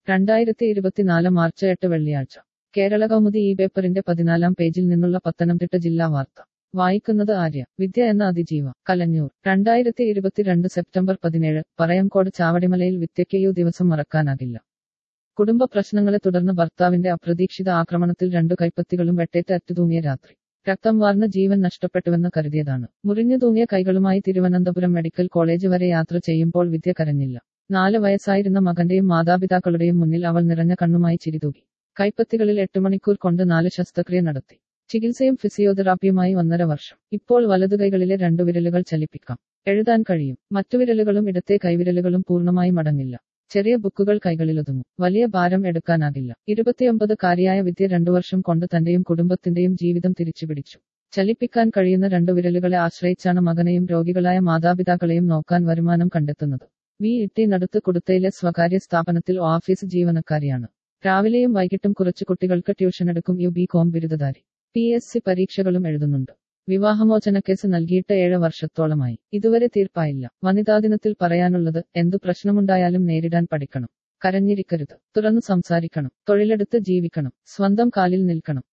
രണ്ടായിരത്തി ഇരുപത്തിനാല് മാർച്ച് എട്ട് വെള്ളിയാഴ്ച കേരള കൗമുദി ഈ പേപ്പറിന്റെ പതിനാലാം പേജിൽ നിന്നുള്ള പത്തനംതിട്ട ജില്ലാ വാർത്ത വായിക്കുന്നത് ആര്യ വിദ്യ എന്ന അതിജീവ കലഞ്ഞൂർ രണ്ടായിരത്തി ഇരുപത്തിരണ്ട് സെപ്റ്റംബർ പതിനേഴ് പറയംകോട് ചാവടിമലയിൽ വിദ്യയ്ക്ക് ഈ ദിവസം മറക്കാനാകില്ല കുടുംബ പ്രശ്നങ്ങളെ തുടർന്ന് ഭർത്താവിന്റെ അപ്രതീക്ഷിത ആക്രമണത്തിൽ രണ്ടു കൈപ്പത്തികളും വെട്ടേറ്റ് അറ്റുതൂങ്ങിയ രാത്രി രക്തം വാർന്ന് ജീവൻ നഷ്ടപ്പെട്ടുവെന്ന് കരുതിയതാണ് മുറിഞ്ഞു തൂങ്ങിയ കൈകളുമായി തിരുവനന്തപുരം മെഡിക്കൽ കോളേജ് വരെ യാത്ര ചെയ്യുമ്പോൾ വിദ്യ കരഞ്ഞില്ല നാല് വയസ്സായിരുന്ന മകന്റെയും മാതാപിതാക്കളുടെയും മുന്നിൽ അവൾ നിറഞ്ഞ കണ്ണുമായി ചിരിതൂകി കൈപ്പത്തികളിൽ എട്ട് മണിക്കൂർ കൊണ്ട് നാല് ശസ്ത്രക്രിയ നടത്തി ചികിത്സയും ഫിസിയോതെറാപ്പിയുമായി ഒന്നര വർഷം ഇപ്പോൾ വലതുകൈകളിലെ രണ്ടു വിരലുകൾ ചലിപ്പിക്കാം എഴുതാൻ കഴിയും മറ്റു വിരലുകളും ഇടത്തെ കൈവിരലുകളും പൂർണ്ണമായി മടങ്ങില്ല ചെറിയ ബുക്കുകൾ കൈകളിലൊതുങ്ങും വലിയ ഭാരം എടുക്കാനാകില്ല ഇരുപത്തിയൊമ്പത് കാരിയായ വിദ്യ രണ്ടു വർഷം കൊണ്ട് തന്റെയും കുടുംബത്തിന്റെയും ജീവിതം തിരിച്ചുപിടിച്ചു ചലിപ്പിക്കാൻ കഴിയുന്ന രണ്ടു വിരലുകളെ ആശ്രയിച്ചാണ് മകനെയും രോഗികളായ മാതാപിതാക്കളെയും നോക്കാൻ വരുമാനം കണ്ടെത്തുന്നത് വി ഇട്ടി നടുത്ത് കുടുത്തയിലെ സ്വകാര്യ സ്ഥാപനത്തിൽ ഓഫീസ് ജീവനക്കാരിയാണ് രാവിലെയും വൈകിട്ടും കുറച്ചു കുട്ടികൾക്ക് ട്യൂഷൻ എടുക്കും യു ബി കോം ബിരുദധാരി പി എസ് സി പരീക്ഷകളും എഴുതുന്നുണ്ട് വിവാഹമോചന കേസ് നൽകിയിട്ട് ഏഴ് വർഷത്തോളമായി ഇതുവരെ തീർപ്പായില്ല വനിതാ ദിനത്തിൽ പറയാനുള്ളത് എന്തു പ്രശ്നമുണ്ടായാലും നേരിടാൻ പഠിക്കണം കരഞ്ഞിരിക്കരുത് തുറന്നു സംസാരിക്കണം തൊഴിലെടുത്ത് ജീവിക്കണം സ്വന്തം കാലിൽ നിൽക്കണം